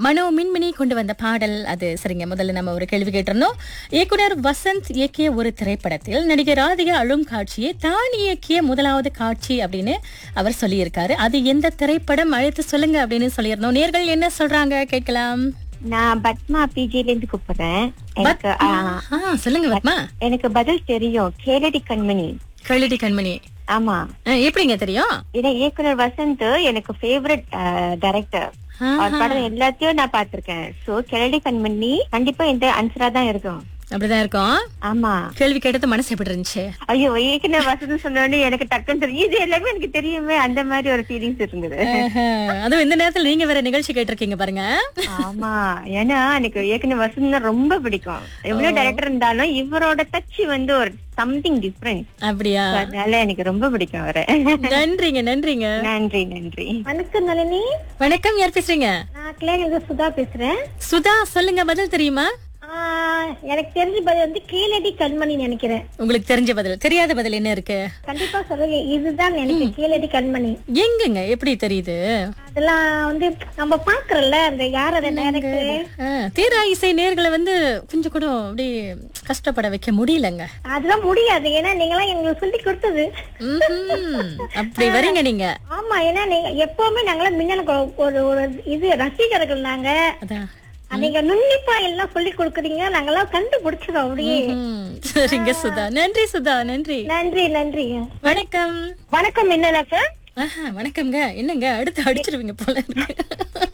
மனோ மின்மினி கொண்டு வந்த பாடல் அது சரிங்க முதல்ல நம்ம ஒரு கேள்வி கேட்டிருந்தோம் இயக்குனர் வசந்த் இயக்கிய ஒரு திரைப்படத்தில் நடிகர் ராதிகா அழும் காட்சியை தான் இயக்கிய முதலாவது காட்சி அப்படின்னு அவர் சொல்லியிருக்காரு அது எந்த திரைப்படம் அழைத்து சொல்லுங்க அப்படின்னு சொல்லியிருந்தோம் நேர்கள் என்ன சொல்றாங்க கேட்கலாம் நான் பத்மா பிஜில இருந்து கூப்பிடுறேன் எனக்கு ஆ, ஆ, சொல்லுங்க வத்மா எனக்கு பதில் தெரியும் கேளடி கண்மணி கழுடி கண்மணி ஆமா ஆ, எப்படிங்க தெரியும் ஏன்னா இயக்குனர் வசந்த் எனக்கு ஃபேவரட் டைரக்டர் அவர் படம் எல்லாத்தையும் நான் பார்த்திருக்கேன் சோ கிழடி கண்மணி கண்டிப்பா இந்த ஆன்சரா தான் இருக்கும் அப்படிதான் இருக்கும் ஆமா கேள்வி கேட்டது மனசு எப்படி இருந்துச்சு ஐயோ இயக்குனர் வசந்த் சொன்னோடனே எனக்கு டக்குன்னு தெரியும் இது எல்லாமே எனக்கு தெரியுமே அந்த மாதிரி ஒரு ஃபீலிங்ஸ் இருந்தது ஆஹா. அதுவும் இந்த நேரத்துல நீங்க வேற நிகழ்ச்சி கேட்டிருக்கீங்க பாருங்க ஆமா ஏன்னா எனக்கு இயக்குனர் வசந்த் ரொம்ப பிடிக்கும் எவ்வளவு டைரக்டர் இருந்தாலும் இவரோட டச் வந்து ஒரு சம்திங் டிஃப்ரெண்ட் அப்படியா அதனால எனக்கு ரொம்ப பிடிக்கும் அவரை நன்றிங்க நன்றிங்க நன்றி நன்றி வணக்கம் நளினி வணக்கம் யார் பேசுறீங்க நான் கிளேங்க சுதா பேசுறேன் சுதா சொல்லுங்க பதில் தெரியுமா எனக்கு தெரிஞ்ச பதில் வந்து கீழடி கண்மணி நினைக்கிறேன் உங்களுக்கு தெரிஞ்ச பதில் தெரியாத பதில் என்ன இருக்கு கண்டிப்பா சொல்லுங்க இதுதான் எனக்கு கீழடி கண்மணி எங்கங்க எப்படி தெரியுது அதெல்லாம் வந்து நம்ம பாக்குறோம்ல அந்த யார் அதை டைரக்டர் ஆ, தீரா இசை நேர்களை வந்து கொஞ்சம் கூட அப்படி கஷ்டப்பட வைக்க முடியலங்க அதெல்லாம் முடியாது ஏன்னா நீங்களாம் எங்களுக்கு சொல்லி கொடுத்தது ம்ஹும். அப்படி வரீங்க நீங்க ஆமா ஏன்னா நீங்க எப்பவுமே நாங்களாம் மின்னலுக்கு ஒரு ஒரு இது ரசிகர்கள் நாங்க அதான் நீங்க நுண்ணிப்பா எல்லாம் சொல்லி கொடுக்குறீங்க நாங்கெல்லாம் கண்டுபிடிச்சிடும் அப்படியே ம், சரிங்க சுதா நன்றி சுதா நன்றி நன்றி நன்றிங்க வணக்கம் வணக்கம் மின்னலா சார் ஆஹா வணக்கம்ங்க என்னங்க அடுத்து அடிச்சிருவீங்க போல இருக்கு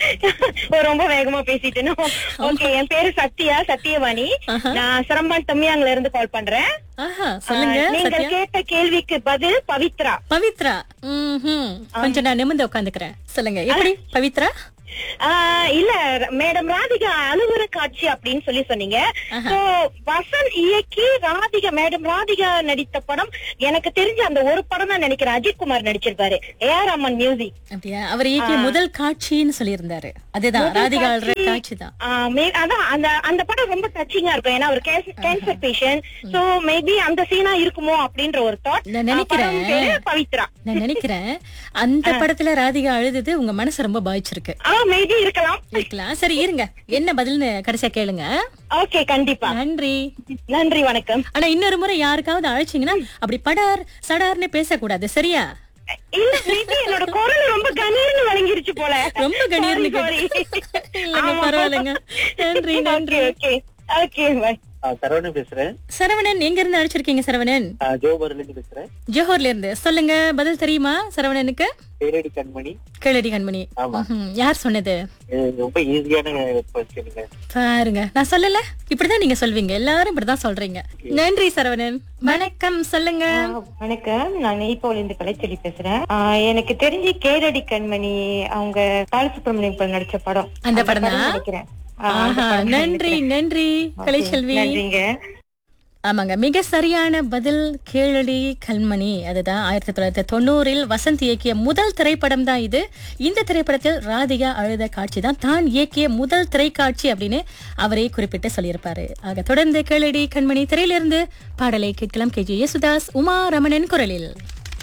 ரொம்ப வேகமா பேசிட்டேன் ஓகே என் பேரு சத்யா சத்யவாணி நான் சிரம்பான் தம்மியாங்கல இருந்து கால் பண்றேன் ஆஹா சொல்லுங்க நீங்க சத்யா கேட்ட கேள்விக்கு பதில் பவித்ரா பவித்ரா ம்ஹும். கொஞ்சம் நான் நிமிர்ந்து உட்காந்துக்கிறேன் சொல்லுங்க எப்படி பவித்ரா ஆஹ் இல்ல மேடம் ராதிகா அலுவல காட்சி அப்படின்னு சொல்லி சொன்னீங்க So, வசந்த் இயக்கி ராதிகா மேடம் ராதிகா நடித்த படம் எனக்கு தெரிஞ்ச அந்த ஒரு படம் தான் நினைக்கிறேன் அஜித் குமார் நடிச்சிருப்பாரு ஏஆர் அம்மன் மியூசிக் அப்படியா அவர் இயக்கிய முதல் காட்சின்னு சொல்லியிருந்தாரு அதுதான் ராதிகா ஆள்ற காட்சி தான் அதான் அந்த அந்த படம் ரொம்ப டச்சிங்கா இருக்கும் ஏன்னா ஒரு கேன்சர் பேஷண்ட் சோ மேபி அந்த சீனா இருக்குமோ அப்படின்ற ஒரு தாட் நான் நினைக்கிறேன். பவித்ரா நான் நினைக்கிறேன் அந்த படத்துல ராதிகா அழுதது உங்க மனசு ரொம்ப பாதிச்சிருக்கு ஆ மேபி இருக்கலாம் இருக்கலாம் சரி இருங்க என்ன பதில்னு கடைசியா கேளுங்க ஓகே கண்டிப்பா நன்றி நன்றி வணக்கம் ஆனா இன்னொரு முறை யாருக்காவது அழைச்சீங்கன்னா அப்படி படார் சடார்னு பேசக்கூடாது சரியா இல்ல மேபி என்னோட குரல் ரொம்ப கணீர்னு வழங்கிருச்சு போல ரொம்ப கணீர்னு Sorry, sorry. இல்லைங்க ஆமா. பரவாயில்லைங்க நன்றி நன்றி ஓகே ஓகே பை ஆ, சரவணன் பேசுறேன் சரவணன் எங்க இருந்து அழைச்சிருக்கீங்க சரவணன் ஆ, ஜோபர்ல இருந்து பேசுறேன் ஜோஹர்ல இருந்து சொல்லுங்க பதில் தெரியுமா சரவணனுக்கு பேரடி கண்மணி கேளடி கண்மணி ஆமா. ம்ஹும். யார் சொன்னது இது ரொம்ப ஈஸியான கொஸ்டினுங்க பாருங்க நான் சொல்லல இப்படிதான் நீங்க சொல்வீங்க எல்லாரும் இப்படிதான் சொல்றீங்க நன்றி சரவணன் வணக்கம் சொல்லுங்க வணக்கம் நான் நெய்ப்போல இருந்து கலைச்செடி பேசுறேன் ஆஹ் எனக்கு தெரிஞ்சு கேரடி கண்மணி அவங்க பாலசுப்ரமணியம் நடிச்ச படம் அந்த படம் தான் நினைக்கிறேன் ஆஹ் அந்த ஆஹா படம் நன்றி நன்றி கலைச்செல்வி நன்றிங்க ஆமாங்க மிக சரியான பதில் கேளடி கல்மணி அதுதான் ஆயிரத்தி தொள்ளாயிரத்தி தொண்ணூறில் வசந்த் இயக்கிய முதல் திரைப்படம் தான் இது இந்த திரைப்படத்தில் ராதிகா அழுத காட்சி தான் தான் இயக்கிய முதல் திரைக்காட்சி அப்படின்னு அவரே குறிப்பிட்டு சொல்லியிருப்பாரு ஆக தொடர்ந்து கேளடி கண்மணி திரையிலிருந்து பாடலை கேட்கலாம் கே ஜி யேசுதாஸ் உமா ரமணன் குரலில்